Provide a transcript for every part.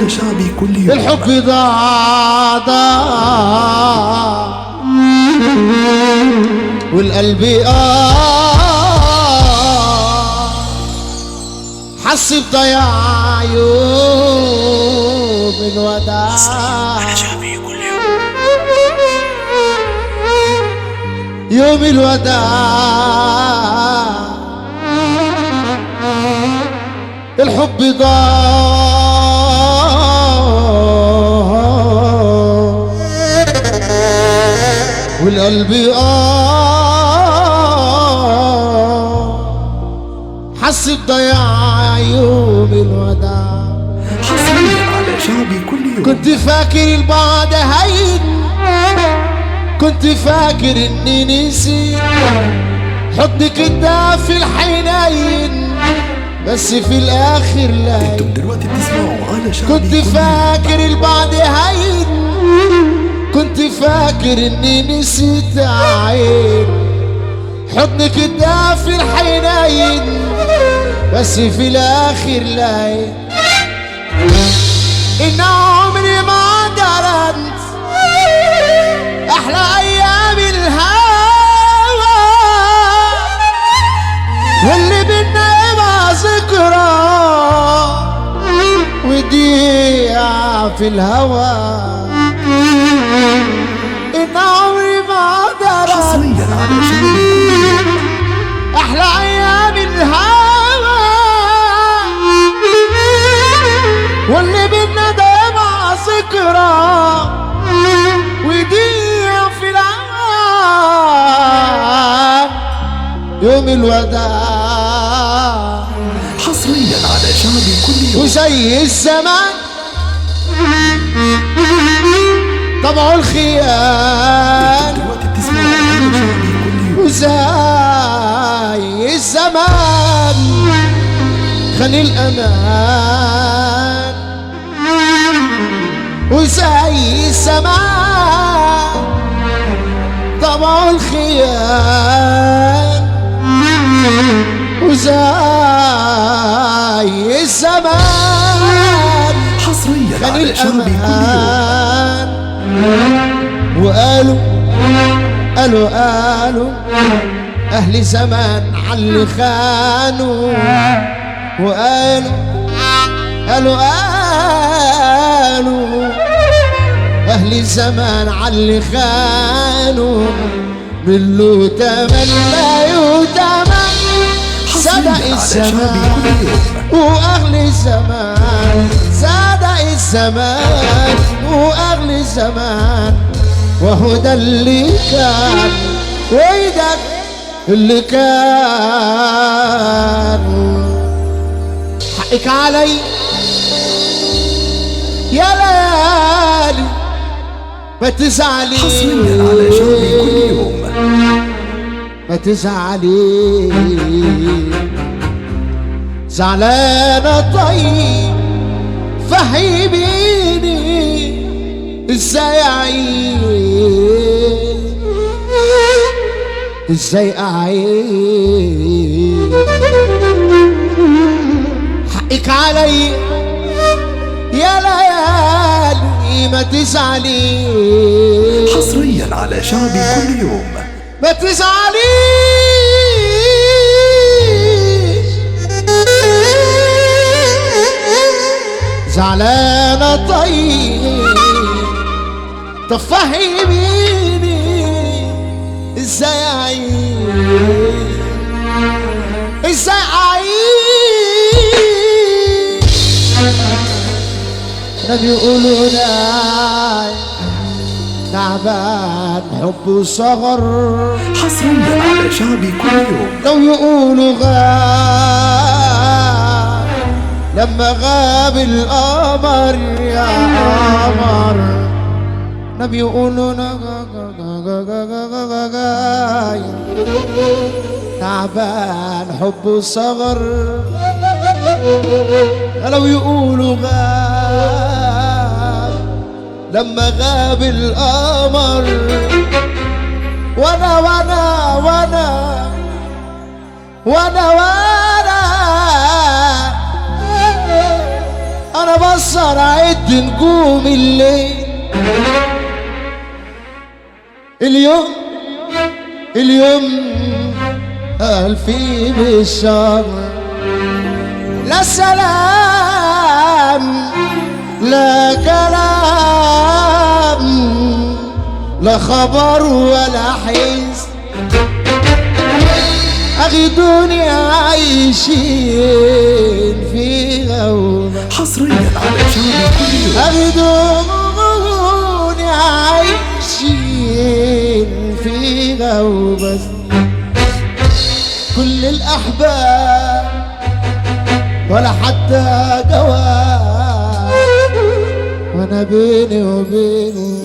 على شعبي كل يوم الحب ضاع ضاع والقلب آه حس بضياع يوم الوداع على شعبي كل يوم يوم الوداع الحب ضاع والقلب آه حس بضياع يوم الوداع حصريا على شعبي كل يوم كنت فاكر البعد هين كنت فاكر اني نسيت حضنك الدافي الحنين بس في الاخر لا انتم دلوقتي بتسمعوا على شعبي كنت كل يوم. فاكر البعد هين كنت فاكر اني نسيت عين حضنك الدافي الحنين بس في الاخر لا ان عمري ما درنت احلى ايام الهوى واللي بينا يبقى ذكرى وديع في الهوى ان عمري ما درنت حصريا على شعبي كل يوم احلى ايام الهوى واللي بينا ده مع ذكرى ويضيع في العام يوم الوداع حصريا على شعبي كل يوم وزي الزمان طبعه الخيال دلوقتي بتسمعوا على شعبي كل يوم وزي الزمان خلي الأمان وزي الزمان طبع الخيال وزي الزمان حصريا خلي على شعبي كل يوم الأمان وقالوا قالوا قالوا أهل زمان علي خانوا وقالوا قالوا قالوا أهل زمان علي خانوا من له تمن لا يتمن صدق حصريا على شعبي الزمان كل يوم واغلى الزمان صدق الزمان واغلى الزمان وهو ده اللي كان ويدك اللي كان حقك علي يا ليالي ما تزعلي حصريا على شعبي كل يوم ما تزعلي زعلانة طيب فهميني ازاي اعيش ازاي اعيش حقك علي يا ليالي ما تزعلي حصريا على شعبي كل يوم ما تزعليش زعلانة طيب طب فهميني ازاي اعيش ازاي اعيش ده بيقولوا ناي تعبان حب وصغر حصريا على شعبي كل يوم لو يقولوا غاب لما غاب القمر يا قمر نبي يقولوا نا- تعبان حب وصغر لو يقولوا غاب لما غاب القمر وانا وانا وانا وانا وانا انا كسر عد نجوم الليل اليوم اليوم قال فيه بالشر لا سلام لا كلام لا خبر ولا حس أخدوني عايشين في غوبة حصريا على شعبي كل يوم أخدوني عايشين في غوبة كل الأحباب ولا حتى جواب وانا بيني وبينه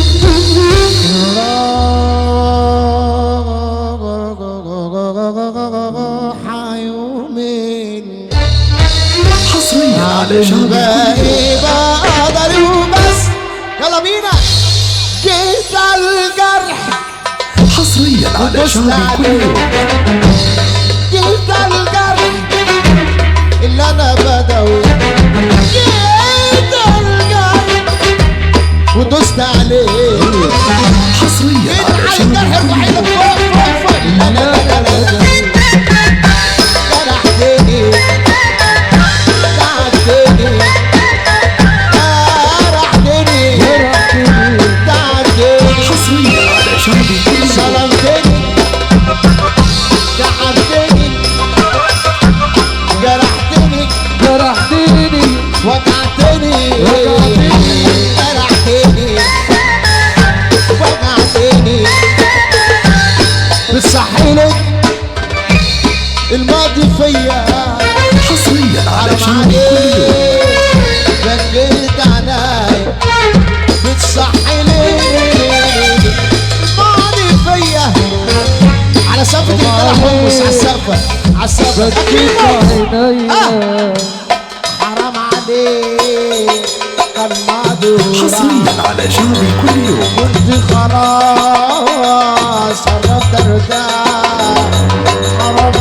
راح يومين حصريا على شعبي كل يوم باقي بقدر وبس يلا بينا جيت الجرح حصريا على بص شعبي كل يوم جيت الجرح اللي انا بدوي جيت الجرح ودوست عليه حصريا جيت على على شعبي الجرح كل الوحيد يوم فوق فوق فوق لا لا لا لا لا جرحتني تعبتني جرحتني تعبتني حصريا على شعبي كل يوم ظلمتني تعبتني جرحتني جرحتني وجعتني وجعتني. جرحتني وجعتني بتصحيلك الماضي فيا حصريا على حرام شعبي كل يوم عليك جنيت عناي بتصحي ليه الماضي فيا على سقفة الجرح حمص على السقفة على السقفة بكيت عينيا حرام عليك كان معدوم حصريا على شعبي كل يوم كنت خلاص قربت ارتاح حرام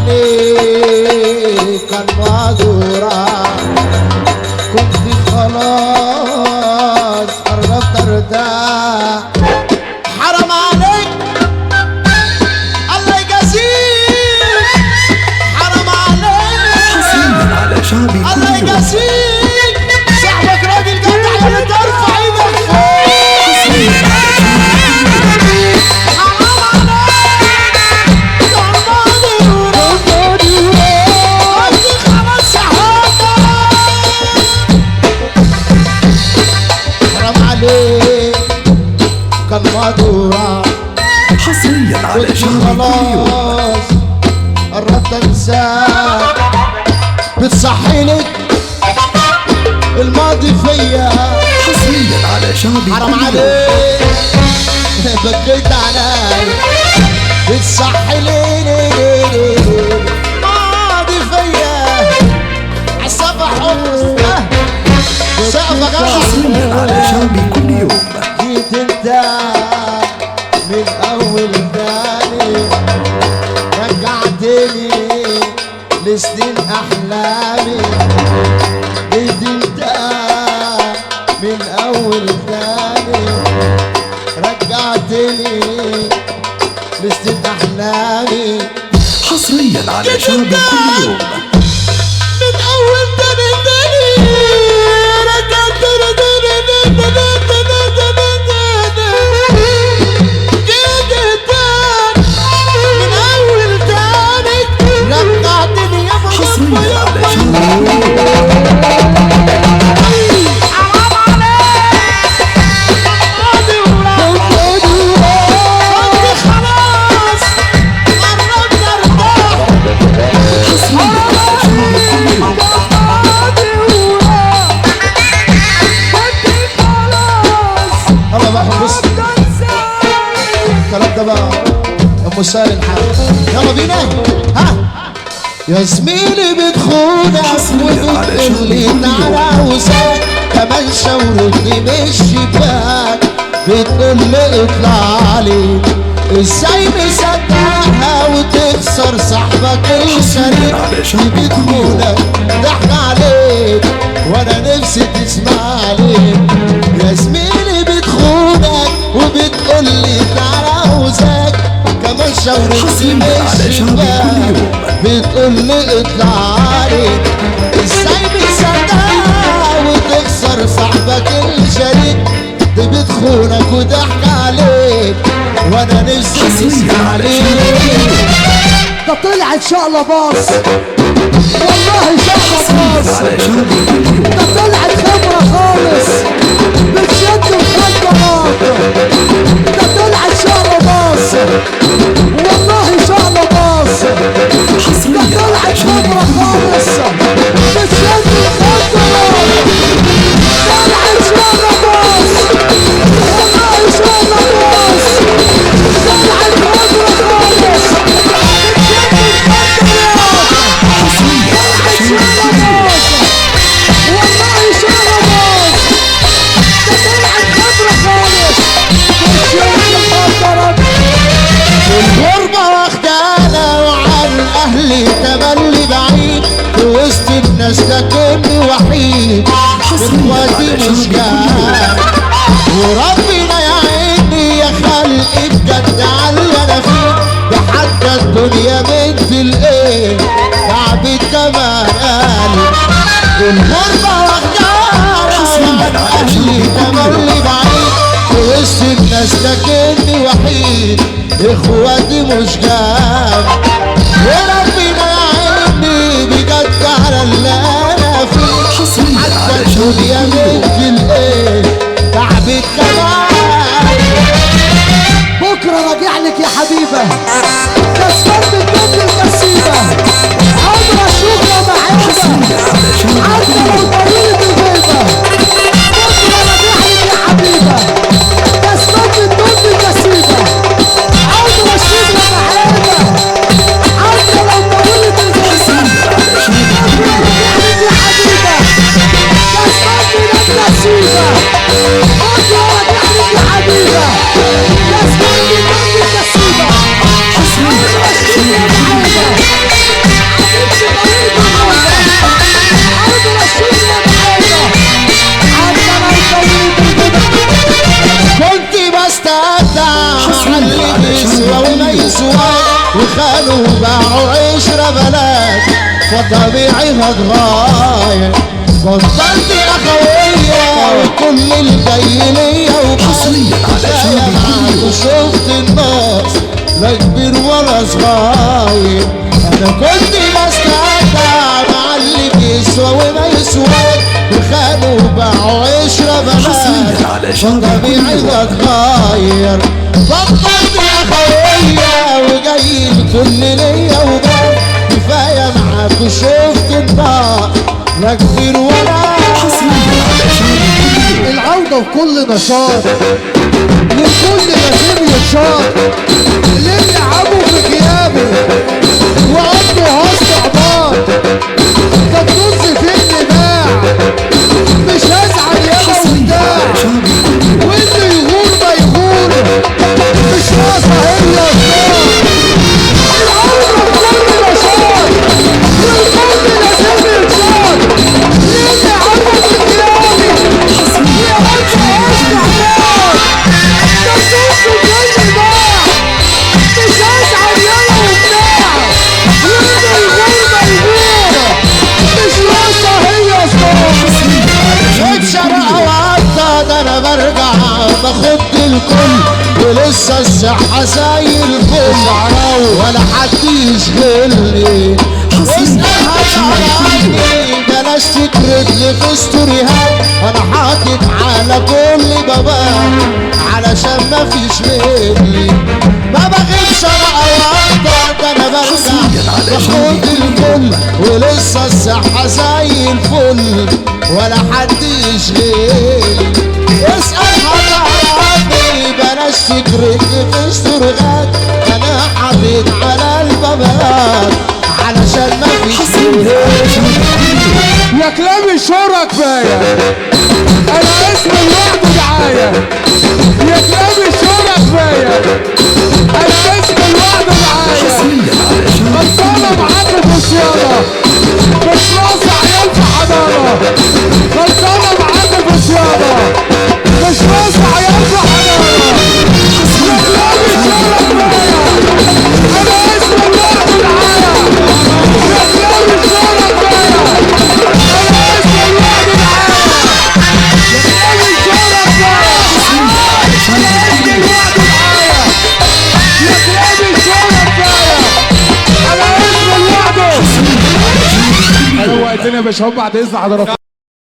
عليك كان معذورة كنت خلاص قربت ارتاح حرام عليك الله يجازيك حرام عليك حصريا على شعبي الله كل يوم يجازيك صاحبك راجل جدع يا ترفع ايدك فوق حصريا على شعبي كل يوم حرام عليك كان معذورة قلت خلاص يا حبا حرام عليك كان معذورة حصريا على كنت شعبي كل يوم خلاص قربت انساك بتصحيلك الماضي فيا حصريا على شعبي حرام كل يوم عليك بكيت علي بتصحي ليلي ماضي فيا عالسقف حمص سقف جرح حصريا على شعبي كل يوم جيت انت من اول تاني رجعتني لسنين احلامي جيت انت من اول تاني رجعتني لسنين احلامي حصريا على شعبي كل يوم من اول تاني تاني رجعتني تاني تاني تاني تاني جيت تاني من اول تاني رجعتني يابا حصريا يابا على يابا شعبي كل يوم حرام عليك ماضي وراك كنت خلاص قربت ارتاح حصريا على شعبي كل يوم يلا بقى بص الكلام ده بقى ام سالم حاجه يلا بينا ها يا زميلي بتخونك حصرياً على وتقول لي شعبي كل يوم. تعالى وساك كمان شاورتني من الشباك بتقول لي اطلع علي ازاي مصدقها وتخسر صاحبك الشريك على شعبي كل يوم. بتخونك ضحك عليك وانا نفسي شاورت حصرياً لي على شعبي كل الشباك يوم. بتقول لي اطلع عليك ازاي بتصدقها وتخسر صاحبك الشريك دي بتخونك وضحك عليك وانا نفسي حصرياً تسمع على عليك ده طلعت شقلة باص والله شقلة باص على شعبي كل يوم ده طلعت خبرة خالص بتشد مخدرات ده طلعت شقلة باص والله شقلة باص ده حصريا على طلعت شعبي خبرة خالص بتشد مخدرات طلعت شقلة باص والله شقلة باص طلعت خبرة خالص بتشد مخدرات حصريا على شعبي كل يوم والله شغلة باص ده طلعت خبرة خالص والشغل خطرت الغربة واخدانا وعن أهلي تملي بعيد في وسط الناس لكني وحيد إخواتي مش جاي وربنا يعيني يا خلقي بجد على اللي أنا فيه ده حتى الدنيا بنت الإيه تعبت كمان قالي الغربة واخدانا وعن أهلي تملي بعيد في وسط الناس لكني وحيد اخواتي مش جاب وربنا يعيني بجد على اللي انا فيه حصريا حتى على شعبي الدنيا كل يوم بنت الايه تعبت كمان بكرة راجع لك يا حبيبة كسبان بالدنيا الكسيبة عمرة شغلة معيبة حتى لو طريقة الغيبة بكرة راجع لك يا حبيبة كسبان بالدنيا الكسيبة عمرة شغلة معيبة حتى لو طريقة الغيبة بكرة راجع لك يا حبيبة كسبان بالدنيا الكسيبة بكرة راجع لك يا حبيبة كسبان بالدنيا الكسيبة حصريا على شعبي كنت بستمتع علي يسوى وما يسوى وخانوا باعوا عشرة بلد فطبيعي هتغاير بطلت اخوية وكل الجاي ليا حصرياً على شعبي كل يوم. وشفت الناس لا كبير ولا صغير انا كنت بستمتع مع اللي بيسوى وما يسوى وخانوا باعوا عشرة بلد حصرياً على شعبي طبيعي كل يوم. بتغير بطلت يا خويا وجاي الكل ليا وبس كفايه معاك وشفت النار لا كبير ولا حصريا على شعبي كل يوم العودة وكل نشاط والكل لازم يتشاط اللي لعبوا في غيابه وقضوا هص عبار كان نص في النباع مش هزعل ياما حصريا وبتاع على شعبي كل يوم واللي يغور ما يغور مش ناقصة هي النار العودة وكل نشاط والكل لازم يتشاط اللي لعبوا في غيابه يا رب اسمع نار ده النص في النباع مش هزعل ياما وبتاع واللي يغور ما يغور مش ناقصة هي النار بشرق وقطة ده انا برجع باخد الكل ولسه الصحة زي الفل ولا حد يشغلني اسألها تعرفني بلاش تكرد لي في ستوريهات انا حاطط على كل بابات علشان ما فيش مني ما بغيبش انا وقطة ده انا برجع حصرياً على باخد شعبي الكل ولسه الصحة زي الفل ولا حد يشغل اسأل هتعرفني بلاش تجري في السرغات انا حاطط على البابات علشان ما فيش حصريا على شعبي كل يوم يا كلاب الشهرة كفاية أنا اسمي لوحده دعاية يا كلاب الشهرة كفاية أنا اسمي لوحده دعاية حصريا على شعبي خلصانة معاكم في الصيانة مش ناقصة عيال في حضانة خلصانة معاكم في الصيانة مش ناقصة عيال في حضانة يا كلاب الشهرة كفاية الدنيا يا باشا بعد اذن حضراتكم